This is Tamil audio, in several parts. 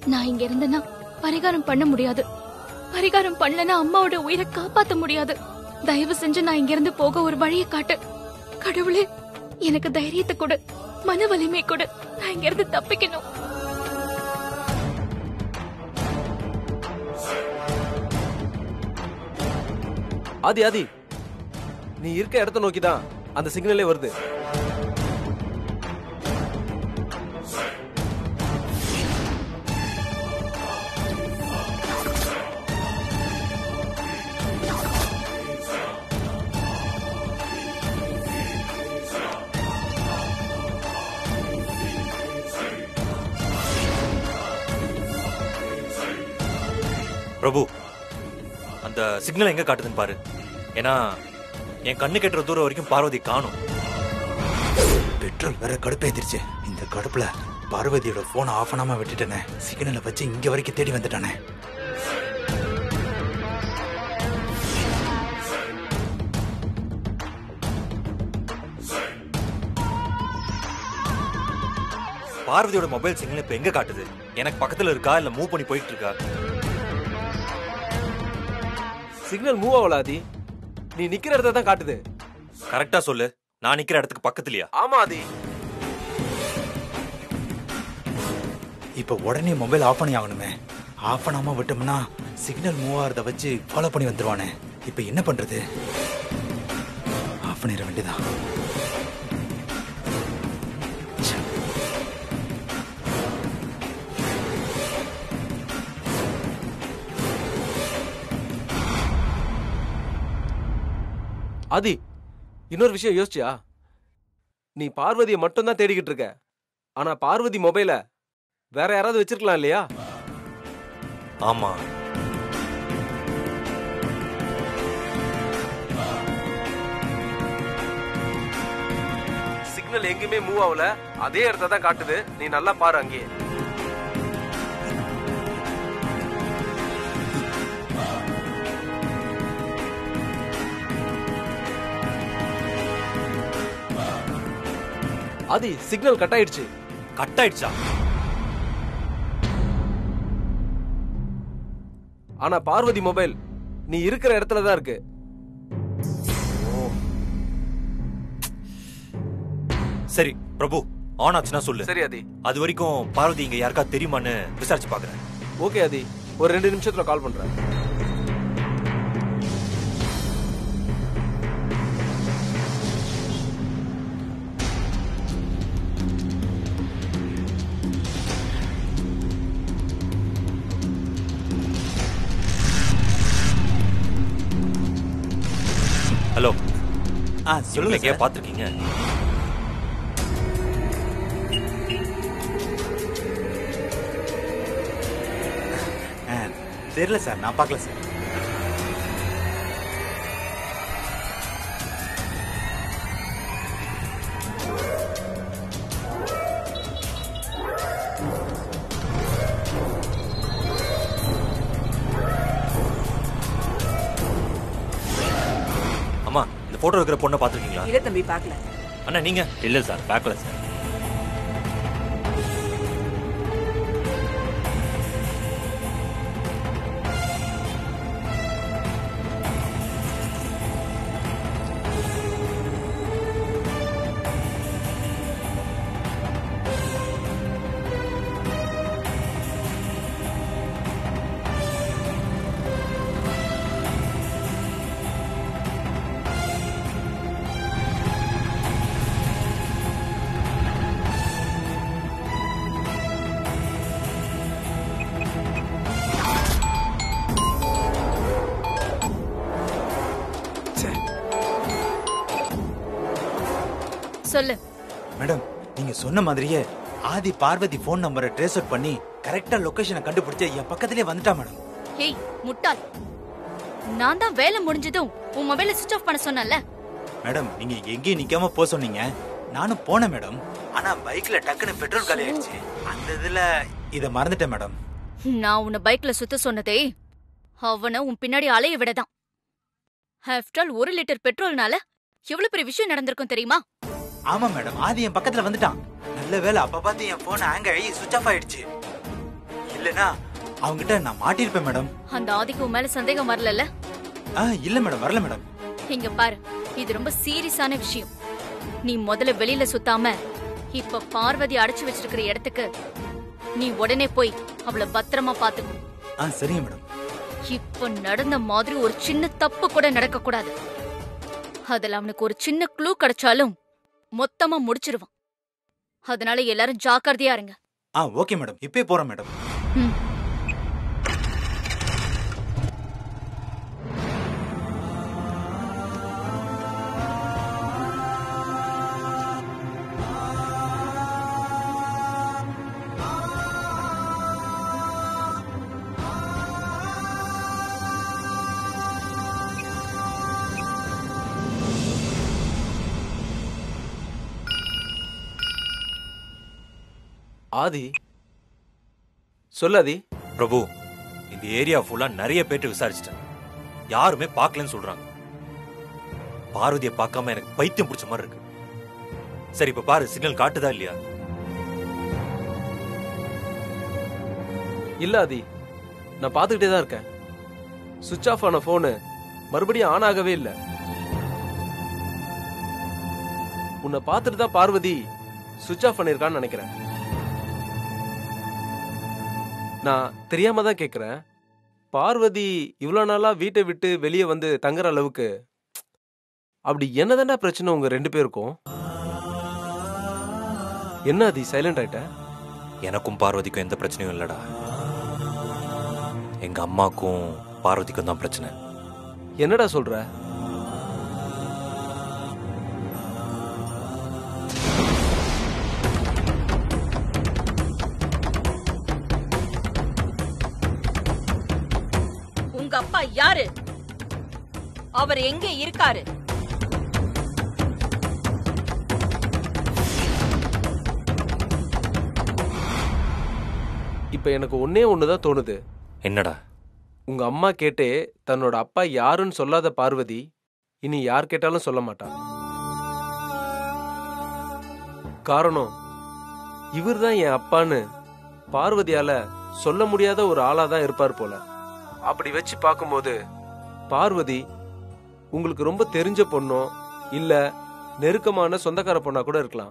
நான் இங்க இருந்தேன்னா பரிகாரம் பண்ண முடியாது பரிகாரம் பண்ணலனா அம்மாவோட உயிரை காப்பாத்த முடியாது தயவு செஞ்சு நான் இங்க இருந்து போக ஒரு வழியை காட்டு கடவுளே எனக்கு தைரியத்தை கொடு மன வலிமை கொடு நான் இங்க இருந்து தப்பிக்கணும் ஆதி ஆதி நீ இருக்க இடத்த நோக்கி தான் அந்த சிக்னலே வருது பிரபு அந்த சிக்னல் எங்க காட்டுதுன்னு பாரு ஏன்னா என் கண்ணு கெட்டுற தூரம் வரைக்கும் பார்வதி காணும் பெட்ரோல் வேற கடுப்பேத்திருச்சு இந்த கடுப்புல பார்வதியோட போனை ஆஃப் பண்ணாம விட்டுட்டேனே சிக்னலை வச்சு இங்க வரைக்கும் தேடி வந்துட்டானே பார்வதியோட மொபைல் சிக்னல் இப்ப எங்க காட்டுது எனக்கு பக்கத்துல இருக்கா இல்ல மூவ் பண்ணி போயிட்டு இருக்கா சிக்னல் மூவ் ஆகல ஆதி நீ நிக்கிற இடத்த தான் காட்டுது கரெக்டா சொல்லு நான் நிக்கிற இடத்துக்கு பக்கத்துலயா ஆமா ஆதி இப்ப உடனே மொபைல் ஆஃப் பண்ணி ஆகணுமே ஆஃப் பண்ணாம விட்டோம்னா சிக்னல் மூவ் ஆகிறத வச்சு ஃபாலோ பண்ணி வந்துருவானே இப்ப என்ன பண்றது ஆஃப் பண்ணிட வேண்டியதான் ச்சே. ஆதி இன்னொரு விஷயம் யோசிச்சியா நீ பார்வதியை மட்டும் தான் தேடிக்கிட்டு இருக்க ஆனா பார்வதி மொபைல வேற யாராவது வச்சிருக்கலாம் இல்லையா ஆமா சிக்னல் எங்கேயுமே மூவ் ஆகல அதே இடத்த தான் காட்டுது நீ நல்லா பாரு அங்கேயே ஆதி சிக்னல் கட் ஆயிடுச்சு கட் ஆயிடுச்சா ஆனா பார்வதி மொபைல் நீ இருக்கிற இடத்துல தான் இருக்கு சரி பிரபு ஆன் ஆச்சுன்னா சொல்லு சரி ஆதி அது வரைக்கும் பார்வதி இங்க யாருக்கா தெரியுமான்னு விசாரிச்சு பாக்குறேன் ஓகே ஆதி ஒரு ரெண்டு நிமிஷத்துல கால் பண்றேன் ஹலோ ஆ சொல்லுங்க சொல்லுங்க எங்கேயா சார். பாத்திருக்கீங்க ஆ, தெரியல சார் நான் பார்க்கல சார் அம்மா இந்த போட்டோ இருக்கிற பொண்ணை பாத்திருக்கீங்களா இல்ல தம்பி பார்க்கல அண்ணா நீங்க இல்ல சார் பார்க்கல சார் சொல்லு மேடம் நீங்க சொன்ன மாதிரியே ஆதி பார்வதி ஃபோன் நம்பரை ட்ரேஸ் அவுட் பண்ணி கரெக்டா லொகேஷனை கண்டுபிடிச்சு என் பக்கத்திலே வந்துட்டா மேடம் ஹேய் முட்டாள் நான் தான் வேலை முடிஞ்சதும் உன் மொபைலை சுவிட்ச் ஆஃப் பண்ண சொன்னல மேடம் நீங்க எங்கேயும் நிக்காம போக சொன்னீங்க நானும் போனேன் மேடம் ஆனா பைக்ல டக்குன்னு பெட்ரோல் காலி ஆயிடுச்சு அந்த இதுல இத மறந்துட்டேன் மேடம் நான் உன்னை பைக்ல சுத்த சொன்னதே அவனை உன் பின்னாடி அலைய விடதான் ஆஃப்டர் ஆல் ஒரு லிட்டர் பெட்ரோல்னால எவ்வளவு பெரிய விஷயம் நடந்திருக்கும் தெரியுமா ஆமா மேடம் ஆதி என் பக்கத்துல வந்துட்டான் நல்ல வேளை அப்ப பார்த்து என் போன் ஹேங் ஆகி சுவிச் ஆஃப் ஆயிடுச்சு இல்ல இல்லனா அவங்ககிட்ட நான் மாட்டிருப்பேன் மேடம் அந்த ஆதிக்கு உன் மேல சந்தேகம் வரலல்ல ஆ இல்ல மேடம் வரல மேடம் இங்க பாரு இது ரொம்ப சீரியஸான விஷயம் நீ முதல்ல வெளியில சுத்தாம இப்ப பார்வதி அடைச்சு வச்சிருக்கிற இடத்துக்கு நீ உடனே போய் அவளை பத்திரமா பாத்துக்கணும் ஆ சரிங்க மேடம் இப்ப நடந்த மாதிரி ஒரு சின்ன தப்பு கூட நடக்க கூடாது அதுல அவனுக்கு ஒரு சின்ன க்ளூ கிடைச்சாலும் மொத்தமா முடிச்சிருவான் அதனால எல்லாரும் ஜாக்கிரதையா இருங்க ஆ ஓகே மேடம் இப்பே போறேன் மேடம் ம். ஆதி சொல்லாதி பிரபு இந்த ஏரியா ஃபுல்லா நிறைய பேர்ட்டு விசாரிச்சிட்டேன் யாருமே பார்க்கலன்னு சொல்றாங்க பார்வதியை பார்க்காம எனக்கு பைத்தியம் பிடிச்ச மாதிரி இருக்கு சரி இப்ப பாரு சிக்னல் காட்டுதா இல்லையா இல்ல ஆதி நான் பார்த்துக்கிட்டே தான் இருக்கேன் சுவிட்ச் ஆஃப் ஆன போனு மறுபடியும் ஆன் ஆகவே இல்ல உன்னை பார்த்துட்டு தான் பார்வதி சுவிட்ச் ஆஃப் பண்ணிருக்கான்னு நினைக்கிறேன் நான் தெரியாம தான் கேக்குறேன் பார்வதி இவ்வளவு நாளா வீட்டை விட்டு வெளியே வந்து தங்குற அளவுக்கு அப்படி என்னதான்டா பிரச்சனை உங்க ரெண்டு பேருக்கும் என்ன ஆதி சைலண்ட் ஆயிட்ட எனக்கும் பார்வதிக்கும் எந்த பிரச்சனையும் இல்லடா எங்க அம்மாக்கும் பார்வதிக்கும் தான் பிரச்சனை என்னடா சொல்ற உங்க அப்பா யாரு அவர் எங்க இருக்காரு இப்ப எனக்கு ஒன்னே ஒண்ணுதான் தோணுது என்னடா உங்க அம்மா கேட்டே தன்னோட அப்பா யாருன்னு சொல்லாத பார்வதி இனி யார் கேட்டாலும் சொல்ல மாட்டா காரணம் இவர்தான் என் அப்பான்னு பார்வதியால சொல்ல முடியாத ஒரு ஆளா தான் இருப்பார் போல அப்படி வச்சு பார்க்கும்போது பார்வதி உங்களுக்கு ரொம்ப தெரிஞ்ச பொண்ணோ இல்ல நெருக்கமான சொந்தக்கார பொண்ணா கூட இருக்கலாம்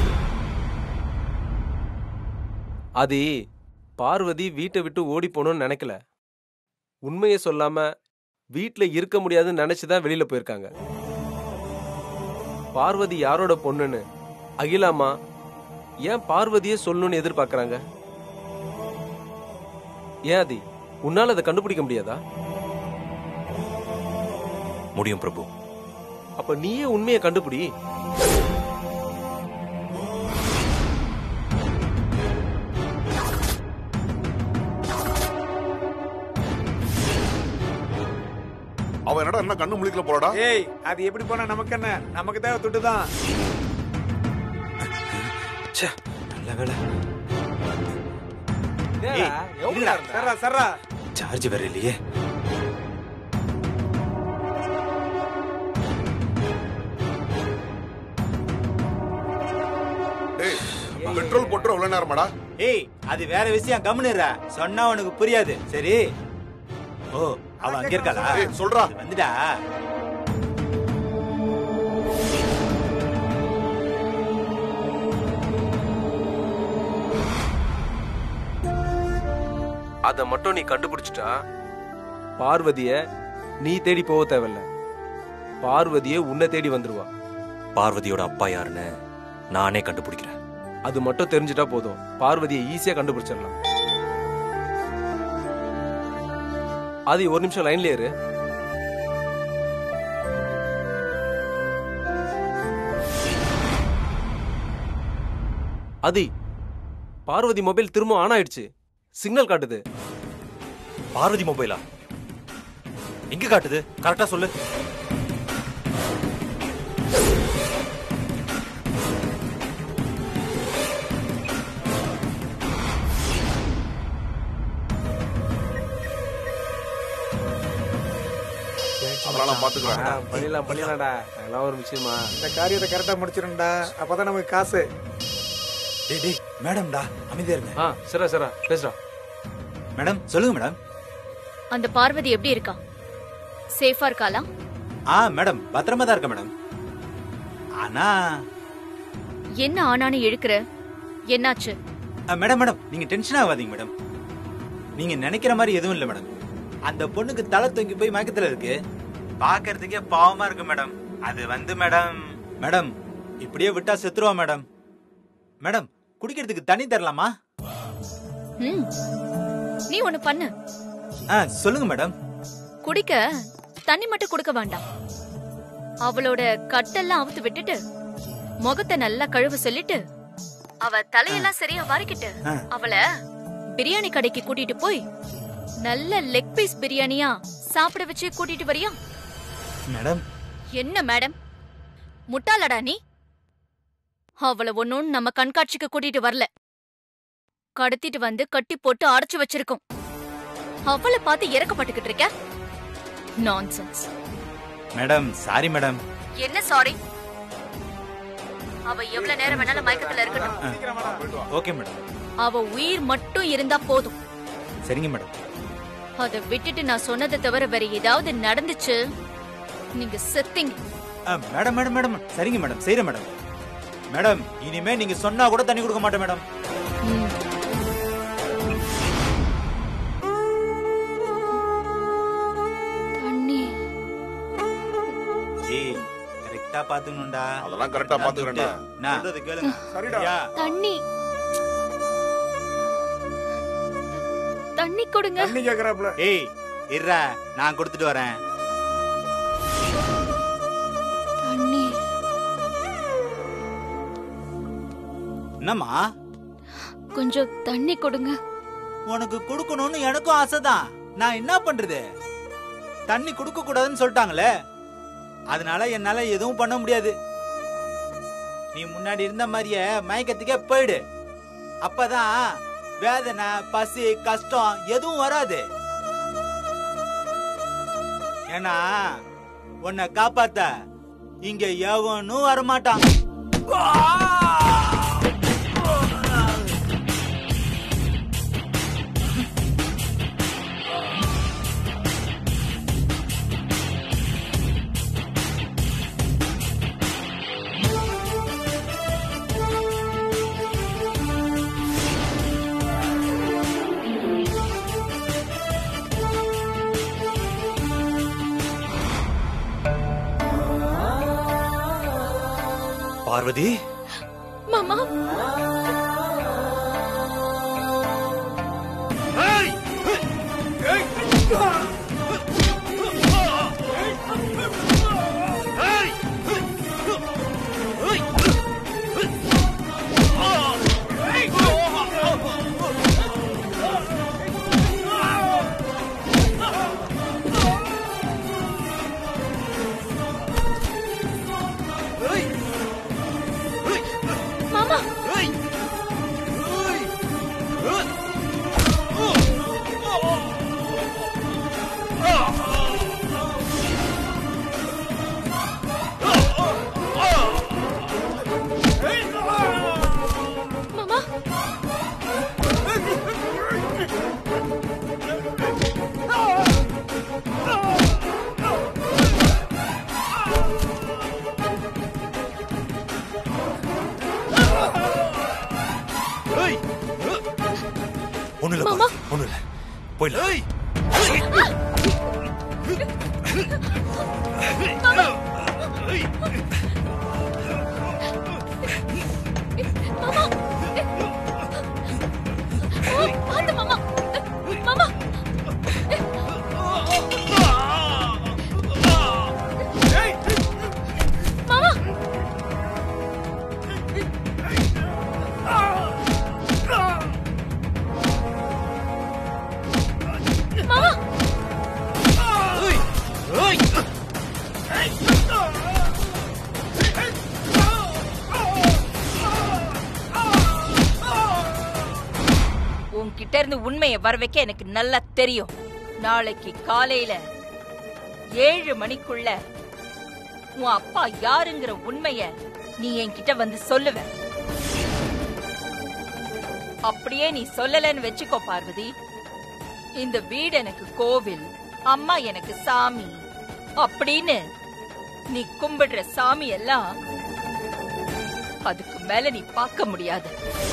அது பார்வதி வீட்டை விட்டு ஓடி போகணும்னு நினைக்கல உண்மையை சொல்லாம வீட்ல இருக்க முடியாதுன்னு நினைச்சுதான் வெளியில போயிருக்காங்க பார்வதி யாரோட பொண்ணுன்னு அகிலாமா ஏன் பார்வதியே சொல்லணும்னு எதிர்பார்க்கறாங்க ஏன் அதி உன்னால அதை கண்டுபிடிக்க முடியாதா முடியும் பிரபு அப்ப நீயே உண்மையை கண்டுபிடி அவன் என்னடா என்ன கண்ணு முழிக்கல போறடா ஏய் அது எப்படி போனா நமக்கு என்ன நமக்கு தேவை துட்டு தான் ச்சே நல்ல வேலை சர்ரா சர்ரா சார்ஜ் வேற இல்லையே டேய் பெட்ரோல் போட்டு எவ்வளவு நேரமாடா ஏய் அது வேற விஷயம் கம்முனுறா சொன்னா உனக்கு புரியாது சரி ஓ அவ அங்க இருக்காளா ஏய் சொல்றா அது வந்துடா அதை மட்டும் நீ கண்டுபிடிச்சிட்டா பார்வதிய நீ தேடி போக தேவையில்ல பார்வதிய உன்னை தேடி வந்துருவா பார்வதியோட அப்பா யாருன்னு நானே கண்டுபிடிக்கிறேன் அது மட்டும் தெரிஞ்சுட்டா போதும் பார்வதியை ஈஸியா கண்டுபிடிச்சிடலாம் ஆதி ஒரு நிமிஷம் லைன்ல இரு ஆதி பார்வதி மொபைல் திரும்ப ஆன் ஆயிடுச்சு சிக்னல் காட்டுது பார்வதி மொபைலா எங்க காட்டுது கரெக்டா சொல்லு அதெல்லாம் நான் பாத்துக்கிறேன் பண்ணிடலாம் பண்ணிடலாம்டா அதெல்லாம் ஒரு விஷயமா இந்த காரியத்தை கரெக்டா முடிச்சிருந்தா அப்பதான் நமக்கு காசு டேய் டேய் மேடம்டா அமைதியா இருங்க ஆ சரிடா சரிடா பேசுடா மேடம் சொல்லுங்க மேடம் அந்த பார்வதி எப்படி இருக்கா சேஃபா இருக்காளா ஆ மேடம் பத்திரமா தான் இருக்க மேடம் ஆனா என்ன ஆனான்னு இழுக்கிற என்னாச்சு ஆ, மேடம் மேடம் நீங்க டென்ஷன் ஆகாதீங்க மேடம் நீங்க நினைக்கிற மாதிரி எதுவும் இல்ல மேடம் அந்த பொண்ணுக்கு தலை தொங்கி போய் மயக்கத்துல இருக்கு பாக்குறதுக்கே பாவமா இருக்கு மேடம் அது வந்து மேடம் மேடம் இப்படியே விட்டா செத்துருவா மேடம் மேடம் குடிக்கிறதுக்கு தண்ணி தரலாமா ம் நீ ஒண்ணு பண்ணு ஆ சொல்லுங்க மேடம் குடிக்க தண்ணி மட்டும் கொடுக்க வேண்டாம் அவளோட கட்டெல்லாம் அவுத்து விட்டுட்டு முகத்தை நல்லா கழுவ சொல்லிட்டு அவ தலையெல்லாம் சரியா வரைக்கிட்டு ஆ. அவளை பிரியாணி கடைக்கு கூட்டிட்டு போய் நல்ல லெக் பீஸ் பிரியாணியா சாப்பிட வச்சு கூட்டிட்டு வரியா மேடம் என்ன மேடம் முட்டாளடா நீ அவள ஒன்னும் நம்ம கண்காட்சிக்கு கூட்டிட்டு வரல கடத்திட்டு வந்து கட்டி போட்டு அடைச்சு வச்சிருக்கோம் அவளை பார்த்து இறக்கப்பட்டுக்கிட்டு இருக்க நான்சென்ஸ் மேடம் சாரி மேடம் என்ன சாரி அவ எவ்வளவு நேரம் வேணாலும் மயக்கத்துல இருக்கட்டும் சீக்கிரம் வாடா. ஓகே மேடம் அவ உயிர் மட்டும் இருந்தா போதும் சரிங்க மேடம் அத விட்டுட்டு நான் சொன்னதை தவிர வேற ஏதாவது நடந்துச்சு நீங்க செத்தீங்க ஆ, மேடம் மேடம் மேடம் சரிங்க மேடம் செய்யறேன் மேடம் மேடம் இனிமே நீங்க சொன்னா கூட தண்ணி கொடுக்க மாட்டேன் மேடம் ம். தண்ணி ஏய் கரெக்டா பாத்துக்கணும்டா அதெல்லாம் கரெக்டா பாத்துக்கிறேன்டா நான் சொல்றது கேளுங்க சரிடா. சரியா? தண்ணி தண்ணி கொடுங்க தண்ணி கேக்குறாப்ல ஏய் இருடா நான் கொடுத்துட்டு வரேன் தண்ணி என்னம்மா கொஞ்சம் தண்ணி கொடுங்க உனக்கு கொடுக்கணும்னு எனக்கும் ஆசைதான் நான் என்ன பண்றது தண்ணி கொடுக்க கூடாதுன்னு சொல்லிட்டாங்களே அதனால என்னால எதுவும் பண்ண முடியாது நீ முன்னாடி இருந்த மாதிரியே மயக்கத்துக்கே போயிடு அப்பதான் வேதனை பசி கஷ்டம் எதுவும் வராது ஏன்னா உன்னை காப்பாத்த இங்க எவனும் வரமாட்டான் பார்வதி மாமா மாமா மாமா ஒண்ணு இல்ல மாமா. பார்வதி, ஒண்ணு இல்ல போயிடலாம் பாத்து மாமா மாமா மாமா மாமா உன்கிட்ட இருந்து உண்மையை வர வைக்க எனக்கு நல்லா தெரியும் நாளைக்கு காலையில ஏழு மணிக்குள்ள உன் அப்பா யாருங்கிற உண்மைய நீ என்கிட்ட வந்து சொல்லுவ அப்படியே நீ சொல்லலன்னு வச்சுக்கோ பார்வதி இந்த வீடு எனக்கு கோவில் அம்மா எனக்கு சாமி அப்படின்னு நீ கும்பிடுற சாமி எல்லாம் அதுக்கு மேல நீ பார்க்க முடியாது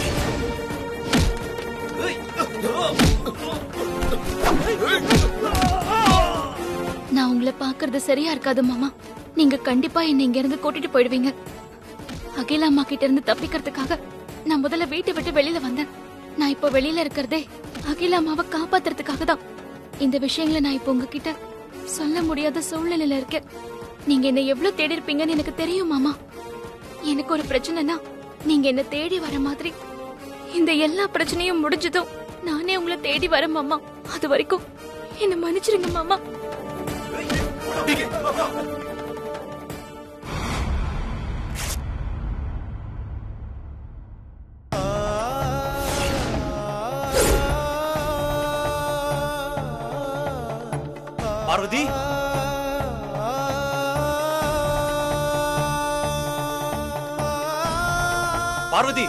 நான் உங்களை பாக்குறது சரியா இருக்காது மாமா நீங்க கண்டிப்பா என்னை இங்க இருந்து கூட்டிட்டு போயிடுவீங்க அகிலா அம்மா கிட்ட இருந்து தப்பிக்கிறதுக்காக நான் முதல்ல வீட்டை விட்டு வெளியில வந்தேன் நான் இப்போ வெளியில இருக்கிறதே அகிலா அம்மாவை காப்பாத்துறதுக்காக தான் இந்த விஷயங்களை நான் இப்போ உங்ககிட்ட சொல்ல முடியாத சூழ்நிலையில இருக்கேன் நீங்க என்ன எவ்வளவு தேடி இருப்பீங்கன்னு எனக்கு தெரியும் மாமா எனக்கு ஒரு பிரச்சனைனா நீங்க என்ன தேடி வர மாதிரி இந்த எல்லா பிரச்சனையும் முடிஞ்சதும் நானே உங்களை தேடி வரேன் மாமா அது வரைக்கும் என்ன மன்னிச்சிருங்க மாமா பார்வதி பார்வதி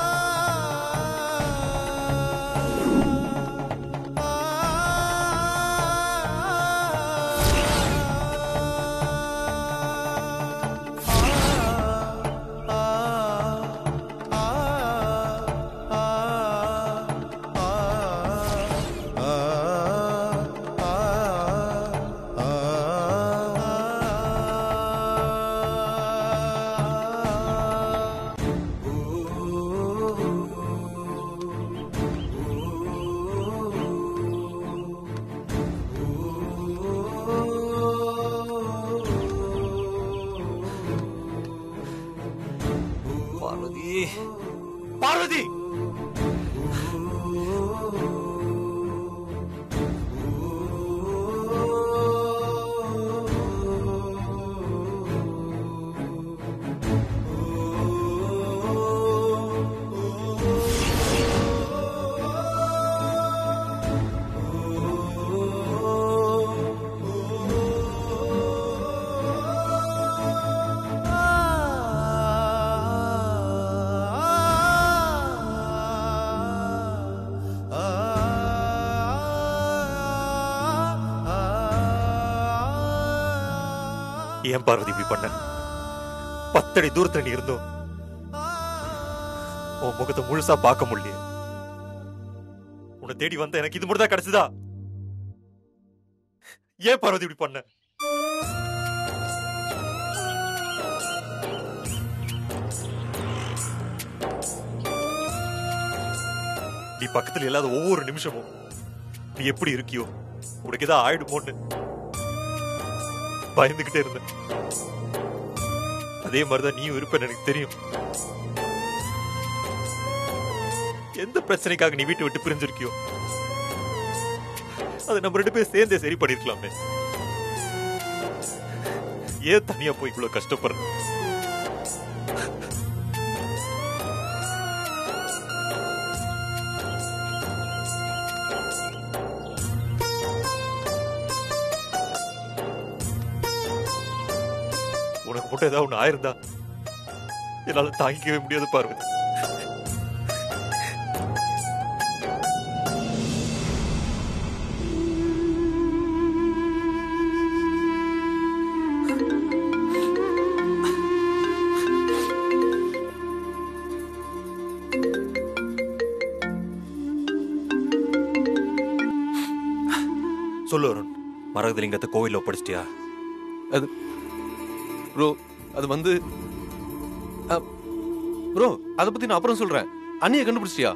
பார்வதி பார்வதி ஏன் பார்வதி இப்படி பண்ண பத்தடி தூரத்துல நீ இருந்தோம் உன் முகத்தை முழுசா பார்க்க முடியல உன்னை தேடி வந்த எனக்கு இது மட்டும் தான் கிடைச்சதா ஏன் பார்வதி இப்படி பண்ண நீ பக்கத்துல இல்லாத ஒவ்வொரு நிமிஷமும் நீ எப்படி இருக்கியோ உனக்கு ஏதாவது ஆயிடுமோன்னு பயந்துகிட்டே இருந்தேன் அதே மாதிரிதான் நீயும் இருப்பேன்னு எனக்கு தெரியும் எந்த பிரச்சனைக்காக நீ வீட்டை விட்டு பிரிஞ்சிருக்கியோ அது நம்ம ரெண்டு பேரும் சேர்ந்தே சரி பண்ணிருக்கலாமே ஏன் தனியா போய் இவ்வளவு கஷ்டப்படுற உனக்கு மட்டும் ஏதாவது ஒண்ணு ஆயிருந்தா என்னால தாங்கிக்கவே முடியாது பார்வதி சொல்லு அருண் மரகதலிங்கத்தை கோவில்ல ஒப்படைச்சிட்டியா அது ப்ரோ அது வந்து ப்ரோ அதை பத்தி நான் அப்புறம் சொல்றேன் அண்ணியை கண்டுபிடிச்சிட்டியா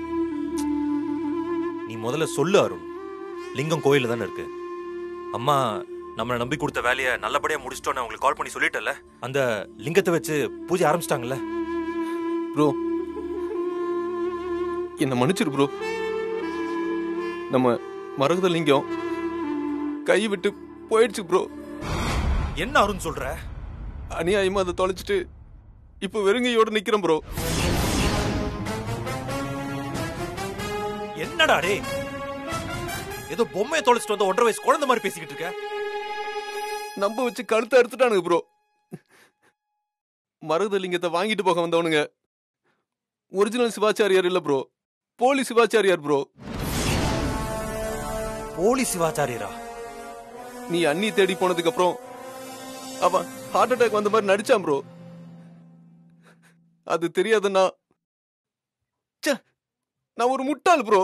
நீ முதல்ல சொல்லு அருண் லிங்கம் கோயில்ல தானே இருக்கு அம்மா நம்மளை நம்பி கொடுத்த வேலையை நல்லபடியா முடிச்சிட்டோன்னு அவங்களுக்கு கால் பண்ணி சொல்லிட்டல அந்த லிங்கத்தை வச்சு பூஜை ஆரம்பிச்சிட்டாங்கல்ல ப்ரோ என்ன மன்னிச்சிரு ப்ரோ நம்ம மரகத லிங்கம் கை விட்டு போயிடுச்சு ப்ரோ என்ன அருண் சொல்ற அநியாயமா அதை தொலைச்சிட்டு இப்போ வெறுங்கையோட நிக்கிறேன் ப்ரோ என்னடா டேய் ஏதோ பொம்மையை தொலைச்சிட்டு வந்த ஒன்றரை வயசு குழந்தை மாதிரி பேசிக்கிட்டு இருக்க நம்ப வச்சு கழுத்தை அறுத்துட்டானுங்க ப்ரோ மரகத லிங்கத்தை வாங்கிட்டு போக வந்தவனுங்க ஒரிஜினல் சிவாச்சாரியார் இல்ல ப்ரோ போலி சிவாச்சாரியார் ப்ரோ போலி சிவாச்சாரியரா நீ அண்ணி தேடி போனதுக்கு அப்புறம் அவன் ஹார்ட் அட்டாக் வந்த மாதிரி நடிச்சான் ப்ரோ அது தெரியாதுன்னா ச்சே, நான் ஒரு முட்டாள் ப்ரோ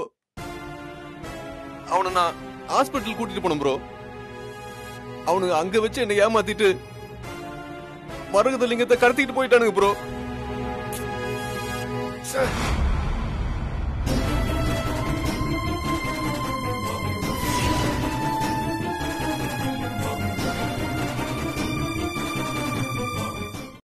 அவனை நான் ஹாஸ்பிட்டல் கூட்டிட்டு போனேன் ப்ரோ அவனுங்க அங்க வச்சு என்னை ஏமாத்திட்டு மருகத லிங்கத்தை கடத்திட்டு போயிட்டானுங்க ப்ரோ